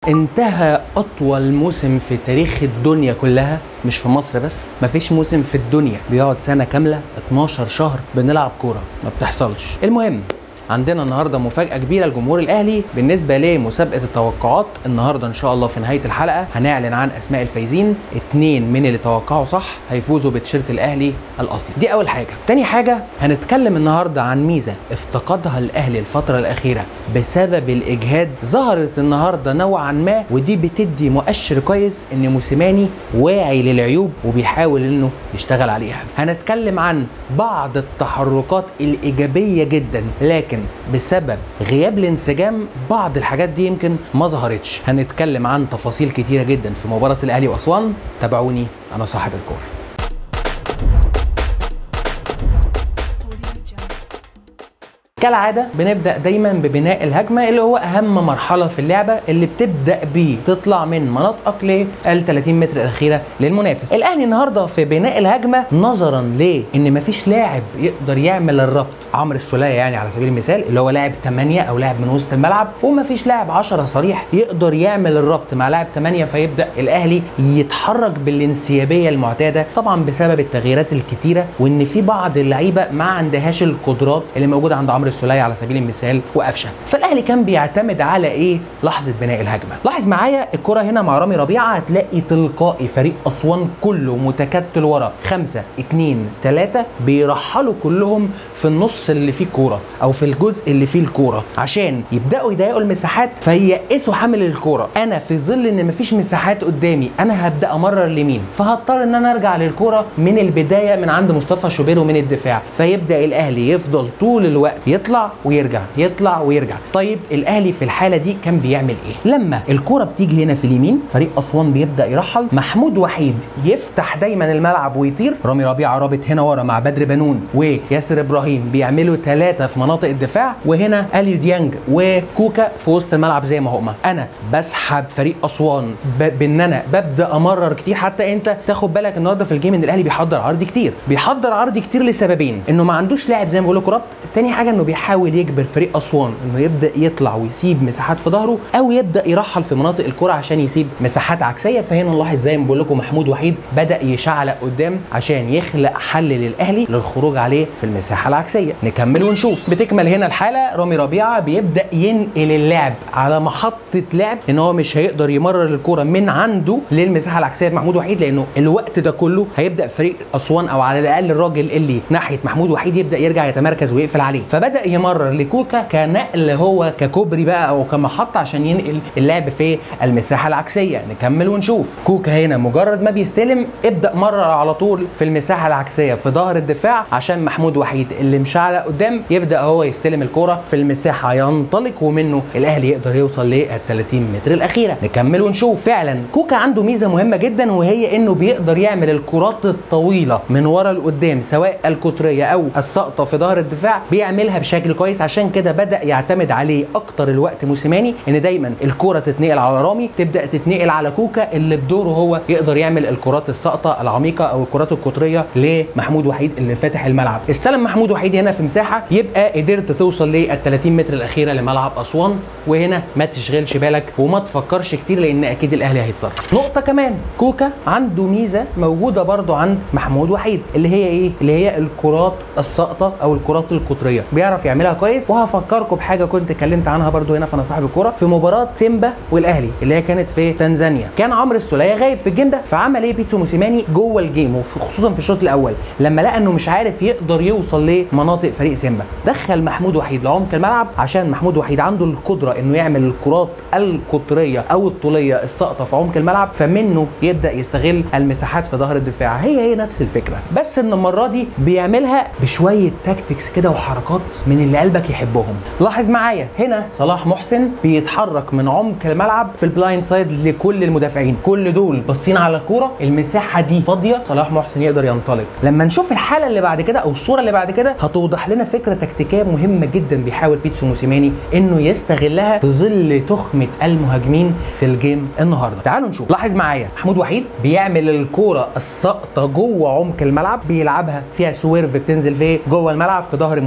انتهى اطول موسم في تاريخ الدنيا كلها مش في مصر بس مفيش موسم في الدنيا بيقعد سنه كامله 12 شهر بنلعب كوره ما بتحصلش المهم عندنا النهارده مفاجاه كبيره لجمهور الاهلي بالنسبه لمسابقه التوقعات النهارده ان شاء الله في نهايه الحلقه هنعلن عن اسماء الفايزين اتنين من اللي توقعوا صح هيفوزوا بتيشيرت الاهلي الاصلي دي اول حاجه تاني حاجه هنتكلم النهارده عن ميزه افتقدها الاهلي الفتره الاخيره بسبب الاجهاد ظهرت النهارده نوعا ما ودي بتدي مؤشر كويس ان موسيماني واعي للعيوب وبيحاول انه يشتغل عليها هنتكلم عن بعض التحركات الايجابيه جدا لكن بسبب غياب الانسجام بعض الحاجات دي يمكن ما ظهرتش هنتكلم عن تفاصيل كتيره جدا في مباراه الاهلي واسوان تابعوني انا صاحب الكوره كالعادة بنبدأ دايما ببناء الهجمة اللي هو أهم مرحلة في اللعبة اللي بتبدأ بيه تطلع من مناطقك لل 30 متر الأخيرة للمنافس. الأهلي النهاردة في بناء الهجمة نظرا لأن مفيش لاعب يقدر يعمل الربط عمرو السولية يعني على سبيل المثال اللي هو لاعب 8 أو لاعب من وسط الملعب ومفيش لاعب 10 صريح يقدر يعمل الربط مع لاعب 8 فيبدأ الأهلي يتحرك بالانسيابية المعتادة طبعا بسبب التغييرات الكتيرة وإن في بعض اللعيبة ما عندهاش القدرات اللي موجودة عند عمرو السولية على سبيل المثال وقفشه فالاهلي كان بيعتمد على ايه لحظه بناء الهجمه لاحظ معايا الكره هنا مع رامي ربيعه هتلاقي تلقائي فريق اسوان كله متكتل ورا خمسة اتنين تلاتة بيرحلوا كلهم في النص اللي فيه الكوره او في الجزء اللي فيه الكوره عشان يبداوا يضيقوا المساحات فييأسوا حامل الكوره انا في ظل ان مفيش مساحات قدامي انا هبدا امرر لمين فهضطر ان انا ارجع للكوره من البدايه من عند مصطفى شوبير ومن الدفاع فيبدا الاهلي يفضل طول الوقت يطلع ويرجع يطلع ويرجع طيب الاهلي في الحاله دي كان بيعمل ايه لما الكوره بتيجي هنا في اليمين فريق اسوان بيبدا يرحل محمود وحيد يفتح دايما الملعب ويطير رامي ربيعه رابط هنا ورا مع بدر بنون وياسر ابراهيم بيعملوا ثلاثه في مناطق الدفاع وهنا اليو ديانج وكوكا في وسط الملعب زي ما هما انا بسحب فريق اسوان ب- بان انا ببدا امرر كتير حتى انت تاخد بالك النهارده في الجيم ان الاهلي بيحضر عرض كتير بيحضر عرض كتير لسببين انه ما عندوش لاعب زي ما بقول لكم ربط تاني حاجه انه بيحاول يجبر فريق اسوان انه يبدا يطلع ويسيب مساحات في ظهره او يبدا يرحل في مناطق الكره عشان يسيب مساحات عكسيه فهنا نلاحظ زي ما بقول لكم محمود وحيد بدا يشعلق قدام عشان يخلق حل للاهلي للخروج عليه في المساحه العكسيه نكمل ونشوف بتكمل هنا الحاله رامي ربيعه بيبدا ينقل اللعب على محطه لعب ان هو مش هيقدر يمرر الكره من عنده للمساحه العكسيه محمود وحيد لانه الوقت ده كله هيبدا فريق اسوان او على الاقل الراجل اللي ناحيه محمود وحيد يبدا يرجع يتمركز ويقفل عليه فبدا يمرر لكوكا كنقل هو ككوبري بقى او كمحطه عشان ينقل اللعب في المساحه العكسيه نكمل ونشوف كوكا هنا مجرد ما بيستلم ابدا مرر على طول في المساحه العكسيه في ظهر الدفاع عشان محمود وحيد اللي مشعلق قدام يبدا هو يستلم الكره في المساحه ينطلق ومنه الاهلي يقدر يوصل لل 30 متر الاخيره نكمل ونشوف فعلا كوكا عنده ميزه مهمه جدا وهي انه بيقدر يعمل الكرات الطويله من ورا لقدام سواء القطريه او السقطه في ظهر الدفاع بيعملها بشكل كويس عشان كده بدا يعتمد عليه اكتر الوقت موسيماني ان دايما الكره تتنقل على رامي تبدا تتنقل على كوكا اللي بدوره هو يقدر يعمل الكرات الساقطه العميقه او الكرات القطريه لمحمود وحيد اللي فاتح الملعب استلم محمود وحيد هنا في مساحه يبقى قدرت توصل لل 30 متر الاخيره لملعب اسوان وهنا ما تشغلش بالك وما تفكرش كتير لان اكيد الاهلي هيتصرف نقطه كمان كوكا عنده ميزه موجوده برضو عند محمود وحيد اللي هي ايه اللي هي الكرات الساقطه او الكرات القطريه بيعرف يعملها كويس وهفكركم بحاجه كنت اتكلمت عنها برضو هنا فانا صاحب الكوره في مباراه سيمبا والاهلي اللي هي كانت في تنزانيا كان عمرو السوليه غايب في الجيم ده فعمل ايه بيتسو موسيماني جوه الجيم وخصوصا في الشوط الاول لما لقى انه مش عارف يقدر يوصل لمناطق فريق سيمبا دخل محمود وحيد لعمق الملعب عشان محمود وحيد عنده القدره انه يعمل الكرات القطريه او الطوليه الساقطه في عمق الملعب فمنه يبدا يستغل المساحات في ظهر الدفاع هي هي نفس الفكره بس ان المره دي بيعملها بشويه تاكتكس كده وحركات من اللي قلبك يحبهم لاحظ معايا هنا صلاح محسن بيتحرك من عمق الملعب في البلايند سايد لكل المدافعين كل دول باصين على الكوره المساحه دي فاضيه صلاح محسن يقدر ينطلق لما نشوف الحاله اللي بعد كده او الصوره اللي بعد كده هتوضح لنا فكره تكتيكيه مهمه جدا بيحاول بيتسو موسيماني انه يستغلها في ظل تخمه المهاجمين في الجيم النهارده تعالوا نشوف لاحظ معايا محمود وحيد بيعمل الكوره الساقطه جوه عمق الملعب بيلعبها فيها سويرف بتنزل في جوه الملعب في ظهر المدافع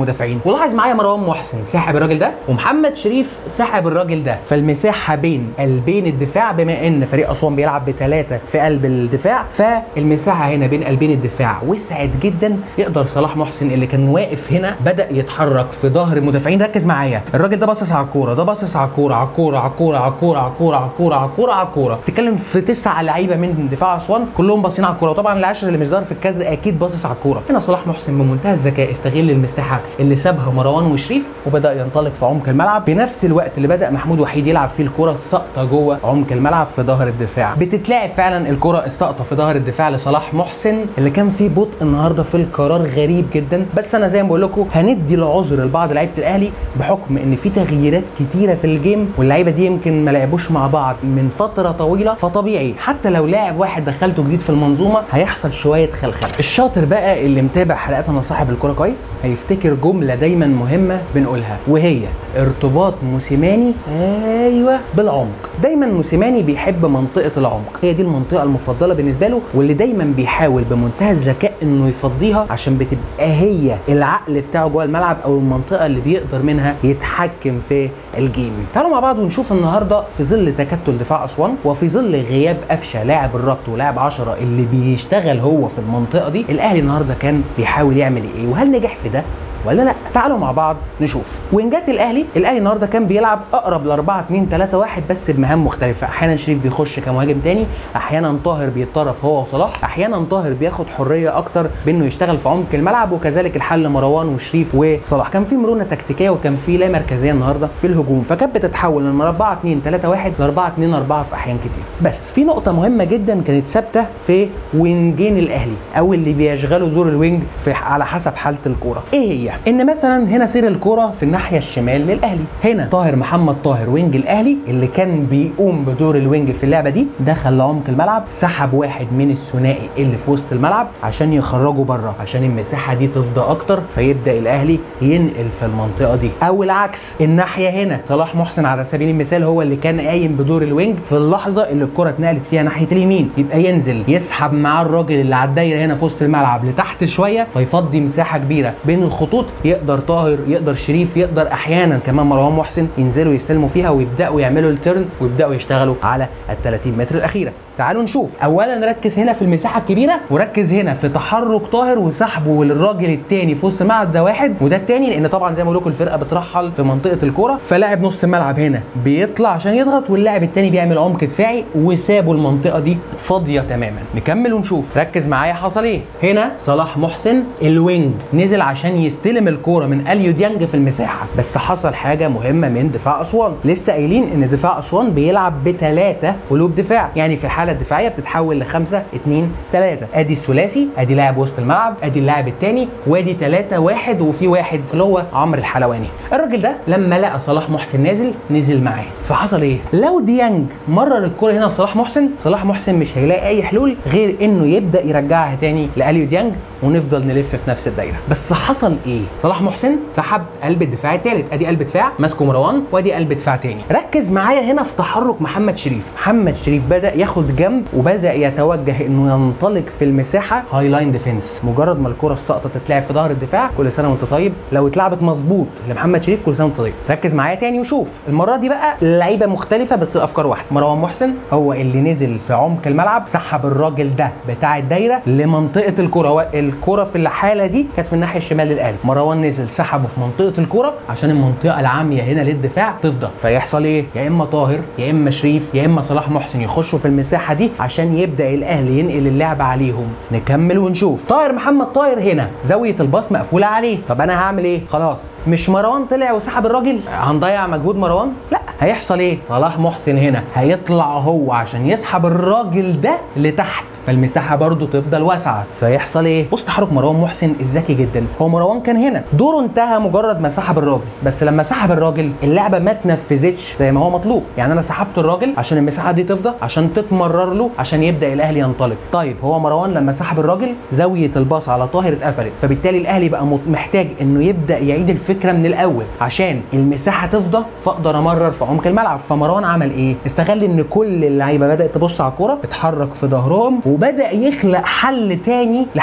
المدافعين ولاحظ معايا مروان محسن ساحب الراجل ده ومحمد شريف ساحب الراجل ده فالمساحه بين قلبين الدفاع بما ان فريق اسوان بيلعب بثلاثه في قلب الدفاع فالمساحه هنا بين قلبين الدفاع وسعت جدا يقدر صلاح محسن اللي كان واقف هنا بدا يتحرك في ظهر المدافعين ركز معايا الراجل ده باصص على الكوره ده باصص على الكوره على الكوره على الكوره على الكوره على الكوره على الكوره على الكوره على الكوره بتتكلم في تسع لعيبه من دفاع اسوان كلهم باصين على الكوره وطبعا العشر اللي مش ظاهر في الكادر اكيد باصص على الكوره هنا صلاح محسن بمنتهى الذكاء استغل المساحه اللي سابها مروان وشريف وبدا ينطلق في عمق الملعب في نفس الوقت اللي بدا محمود وحيد يلعب فيه الكوره الساقطه جوه عمق الملعب في ظهر الدفاع بتتلعب فعلا الكره الساقطه في ظهر الدفاع لصلاح محسن اللي كان فيه بطء النهارده في القرار غريب جدا بس انا زي ما بقول لكم هندي العذر لبعض لعيبه الاهلي بحكم ان في تغييرات كتيره في الجيم واللعيبه دي يمكن ما لعبوش مع بعض من فتره طويله فطبيعي حتى لو لاعب واحد دخلته جديد في المنظومه هيحصل شويه خلخله الشاطر بقى اللي متابع حلقاتنا صاحب الكوره كويس هيفتكر جمله دايما مهمه بنقولها وهي ارتباط موسيماني ايوه بالعمق دايما موسيماني بيحب منطقه العمق هي دي المنطقه المفضله بالنسبه له واللي دايما بيحاول بمنتهى الذكاء انه يفضيها عشان بتبقى هي العقل بتاعه جوه الملعب او المنطقه اللي بيقدر منها يتحكم في الجيم تعالوا مع بعض ونشوف النهارده في ظل تكتل دفاع اسوان وفي ظل غياب قفشه لاعب الربط ولاعب 10 اللي بيشتغل هو في المنطقه دي الاهلي النهارده كان بيحاول يعمل ايه وهل نجح في ده ولا لا تعالوا مع بعض نشوف وينجات الاهلي الاهلي النهارده كان بيلعب اقرب ل 4 2 3 1 بس بمهام مختلفه احيانا شريف بيخش كمهاجم تاني احيانا طاهر بيتطرف هو وصلاح احيانا طاهر بياخد حريه اكتر بانه يشتغل في عمق الملعب وكذلك الحل مروان وشريف وصلاح كان في مرونه تكتيكيه وكان في لا مركزيه النهارده في الهجوم فكانت بتتحول من 4 2 3 1 ل 4 2 4 في احيان كتير بس في نقطه مهمه جدا كانت ثابته في وينجين الاهلي او اللي بيشغلوا دور الوينج في على حسب حاله الكوره ايه هي ان مثلا هنا سير الكرة في الناحية الشمال للأهلي هنا طاهر محمد طاهر وينج الأهلي اللي كان بيقوم بدور الوينج في اللعبة دي دخل لعمق الملعب سحب واحد من الثنائي اللي في وسط الملعب عشان يخرجه بره عشان المساحة دي تفضى أكتر فيبدأ الأهلي ينقل في المنطقة دي أو العكس الناحية هنا صلاح محسن على سبيل المثال هو اللي كان قايم بدور الوينج في اللحظة اللي الكرة اتنقلت فيها ناحية اليمين يبقى ينزل يسحب معاه الراجل اللي على الدايرة هنا في وسط الملعب لتحت شوية فيفضي مساحة كبيرة بين الخطوط يقدر طاهر يقدر شريف يقدر احيانا كمان مروان محسن ينزلوا يستلموا فيها ويبداوا يعملوا الترن ويبداوا يشتغلوا على ال 30 متر الاخيره تعالوا نشوف اولا ركز هنا في المساحه الكبيره وركز هنا في تحرك طاهر وسحبه للراجل الثاني في وسط الملعب ده واحد وده الثاني لان طبعا زي ما بقول لكم الفرقه بترحل في منطقه الكوره فلاعب نص الملعب هنا بيطلع عشان يضغط واللاعب الثاني بيعمل عمق دفاعي وسابوا المنطقه دي فاضيه تماما نكمل ونشوف ركز معايا حصل ايه هنا صلاح محسن الوينج نزل عشان يستلم الكوره من اليو ديانج في المساحه بس حصل حاجه مهمه من دفاع اسوان لسه قايلين ان دفاع اسوان بيلعب بثلاثه قلوب دفاع يعني في الحاله الدفاعيه بتتحول لخمسة اتنين تلاتة ادي الثلاثي ادي لاعب وسط الملعب ادي اللاعب الثاني وادي تلاتة واحد وفي واحد اللي هو عمرو الحلواني الراجل ده لما لقى صلاح محسن نازل نزل معاه فحصل ايه لو ديانج مرر الكرة هنا لصلاح محسن صلاح محسن مش هيلاقي اي حلول غير انه يبدا يرجعها تاني لاليو ديانج ونفضل نلف في نفس الدايره بس حصل ايه صلاح محسن سحب قلب الدفاع الثالث ادي قلب دفاع ماسكه مروان وادي قلب دفاع تاني ركز معايا هنا في تحرك محمد شريف محمد شريف بدا ياخد جنب وبدا يتوجه انه ينطلق في المساحه هاي لاين ديفنس مجرد ما الكره الساقطه تتلعب في ظهر الدفاع كل سنه وانت طيب لو اتلعبت مظبوط لمحمد شريف كل سنه وانت طيب ركز معايا تاني وشوف المره دي بقى لعيبه مختلفه بس الافكار واحده مروان محسن هو اللي نزل في عمق الملعب سحب الراجل ده بتاع الدايره لمنطقه الكره الكره في الحاله دي كانت في الناحيه الشمال للاهلي مروان نزل سحبه في منطقه الكره عشان المنطقه العاميه هنا للدفاع تفضى فيحصل ايه يا اما طاهر يا اما شريف يا اما صلاح محسن يخشوا في المساحه دي عشان يبدا الاهلي ينقل اللعب عليهم نكمل ونشوف طاهر محمد طاهر هنا زاويه الباص مقفوله عليه طب انا هعمل ايه خلاص مش مروان طلع وسحب الراجل هنضيع مجهود مروان لا هيحصل ايه صلاح محسن هنا هيطلع هو عشان يسحب الراجل ده لتحت فالمساحه برضو تفضل واسعه فيحصل ايه بص تحرك مروان محسن الذكي جدا هو مروان كان هنا دوره انتهى مجرد ما سحب الراجل بس لما سحب الراجل اللعبه ما اتنفذتش زي ما هو مطلوب يعني انا سحبت الراجل عشان المساحه دي تفضى عشان تتمرر له عشان يبدا الاهلي ينطلق طيب هو مروان لما سحب الراجل زاويه الباص على طاهر اتقفلت فبالتالي الاهلي بقى محتاج انه يبدا يعيد الفكره من الاول عشان المساحه تفضى فاقدر امرر في عمق الملعب فمروان عمل ايه استغل ان كل اللعيبه بدات تبص على الكوره اتحرك في ظهرهم وبدا يخلق حل تاني لحامل الكرة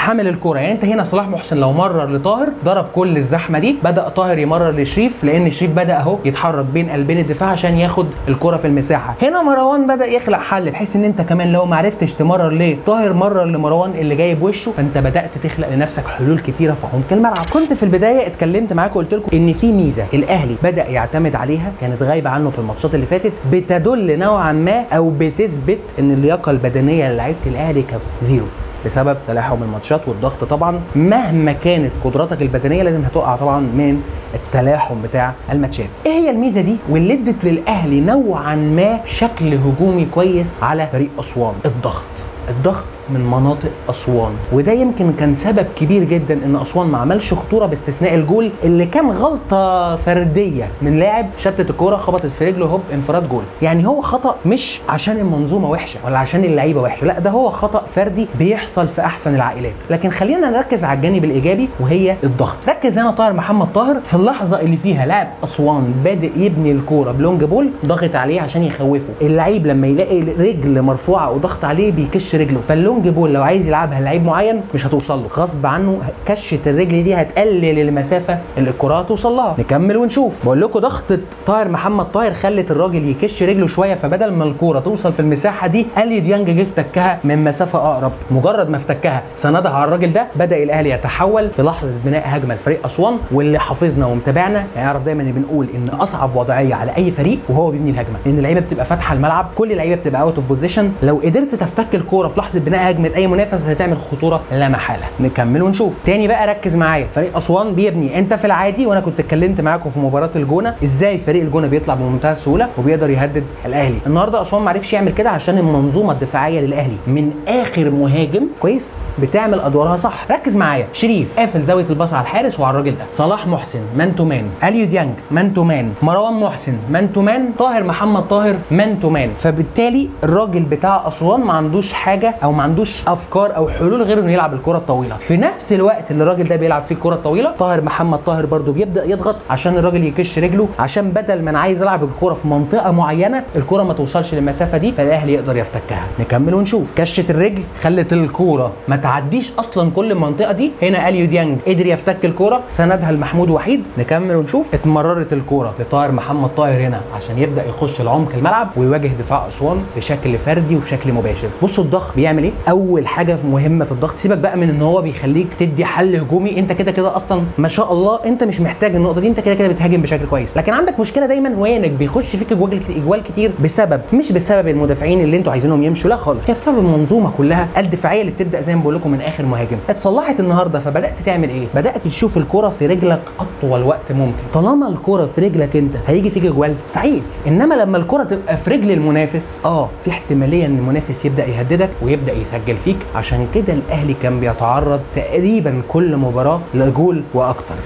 الكوره يعني انت هنا صلاح محسن لو مرر لطاهر ضرب كل الزحمه دي بدا طاهر يمرر لشريف لان شريف بدا اهو يتحرك بين قلبين الدفاع عشان ياخد الكوره في المساحه هنا مروان بدا يخلق حل بحيث ان انت كمان لو ما عرفتش تمرر ليه طاهر مرر لمروان اللي جاي بوشه فانت بدات تخلق لنفسك حلول كتيره في عمق الملعب كنت في البدايه اتكلمت معاكم وقلت لكم ان في ميزه الاهلي بدا يعتمد عليها كانت غايبه عنه في الماتشات اللي فاتت بتدل نوعا ما او بتثبت ان اللياقه البدنيه للعيبه الاهلي كانت زيرو بسبب تلاحم الماتشات والضغط طبعا مهما كانت قدراتك البدنيه لازم هتقع طبعا من التلاحم بتاع الماتشات ايه هي الميزه دي واللي ادت للاهلي نوعا ما شكل هجومي كويس على فريق اسوان الضغط الضغط من مناطق اسوان وده يمكن كان سبب كبير جدا ان اسوان ما عملش خطوره باستثناء الجول اللي كان غلطه فرديه من لاعب شتت الكوره خبطت في رجله هوب انفراد جول يعني هو خطا مش عشان المنظومه وحشه ولا عشان اللعيبه وحشه لا ده هو خطا فردي بيحصل في احسن العائلات لكن خلينا نركز على الجانب الايجابي وهي الضغط ركز هنا طاهر محمد طاهر في اللحظه اللي فيها لاعب اسوان بادئ يبني الكوره بلونج بول ضغط عليه عشان يخوفه اللعيب لما يلاقي رجل مرفوعه وضغط عليه بيكش رجله فاللونج بول لو عايز يلعبها لعيب معين مش هتوصل له غصب عنه كشه الرجل دي هتقلل المسافه اللي الكره هتوصل لها نكمل ونشوف بقول لكم ضغطه طاهر محمد طاهر خلت الراجل يكش رجله شويه فبدل ما الكوره توصل في المساحه دي الي ديانج جه افتكها من مسافه اقرب مجرد ما افتكها سندها على الراجل ده بدا الاهلي يتحول في لحظه بناء هجمه لفريق اسوان واللي حافظنا ومتابعنا يعرف دايما ان بنقول ان اصعب وضعيه على اي فريق وهو بيبني الهجمه لان اللعيبه بتبقى فاتحه الملعب كل اللعيبه بتبقى اوت اوف بوزيشن لو قدرت تفتك الكوره في لحظه بناء هجمه اي منافس هتعمل خطوره لا محاله نكمل ونشوف تاني بقى ركز معايا فريق اسوان بيبني انت في العادي وانا كنت اتكلمت معاكم في مباراه الجونه ازاي فريق الجونه بيطلع بمنتهى السهوله وبيقدر يهدد الاهلي النهارده اسوان ما عرفش يعمل كده عشان المنظومه الدفاعيه للاهلي من اخر مهاجم كويس بتعمل ادوارها صح ركز معايا شريف قافل زاويه الباص على الحارس وعلى الراجل ده صلاح محسن مان تو مان اليو ديانج مان تو مان مروان محسن مان تو مان طاهر محمد طاهر مان تو مان فبالتالي الراجل بتاع اسوان ما عندوش حاجه او ما عندوش افكار او حلول غير انه يلعب الكره الطويله في نفس الوقت اللي الراجل ده بيلعب فيه الكره الطويله طاهر محمد طاهر برده بيبدا يضغط عشان الراجل يكش رجله عشان بدل ما انا عايز العب الكره في منطقه معينه الكره ما توصلش للمسافه دي فالاهلي يقدر يفتكها نكمل ونشوف كشه الرجل خلت الكوره ما تعديش اصلا كل المنطقه دي هنا اليو ديانج قدر يفتك الكوره سندها لمحمود وحيد نكمل ونشوف اتمررت الكوره لطاهر محمد طاهر هنا عشان يبدا يخش العمق الملعب ويواجه دفاع اسوان بشكل فردي وبشكل مباشر بصوا الضغط بيعمل ايه اول حاجه مهمه في الضغط سيبك بقى من ان هو بيخليك تدي حل هجومي انت كده كده اصلا ما شاء الله انت مش محتاج النقطه دي انت كده كده بتهاجم بشكل كويس لكن عندك مشكله دايما وهي انك بيخش فيك اجوال اجوال كتير بسبب مش بسبب المدافعين اللي انتوا عايزينهم يمشوا لا خالص هي بسبب المنظومه كلها الدفاعيه اللي بتبدا زي ما بقول لكم من اخر مهاجم اتصلحت النهارده فبدات تعمل ايه بدات تشوف الكره في رجلك اطول وقت ممكن طالما الكره في رجلك انت هيجي فيك اجوال مستحيل انما لما الكره تبقى في رجل المنافس اه في احتماليه ان المنافس يبدا يهددك ويبدا يسجل فيك عشان كده الاهلي كان بيتعرض تقريبا كل مباراه لجول واكتر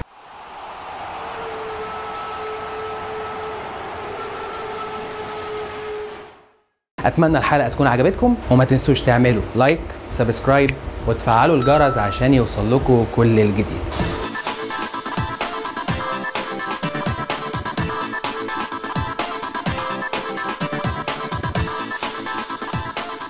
اتمنى الحلقه تكون عجبتكم وما تنسوش تعملوا لايك سبسكرايب وتفعلوا الجرس عشان يوصل لكم كل الجديد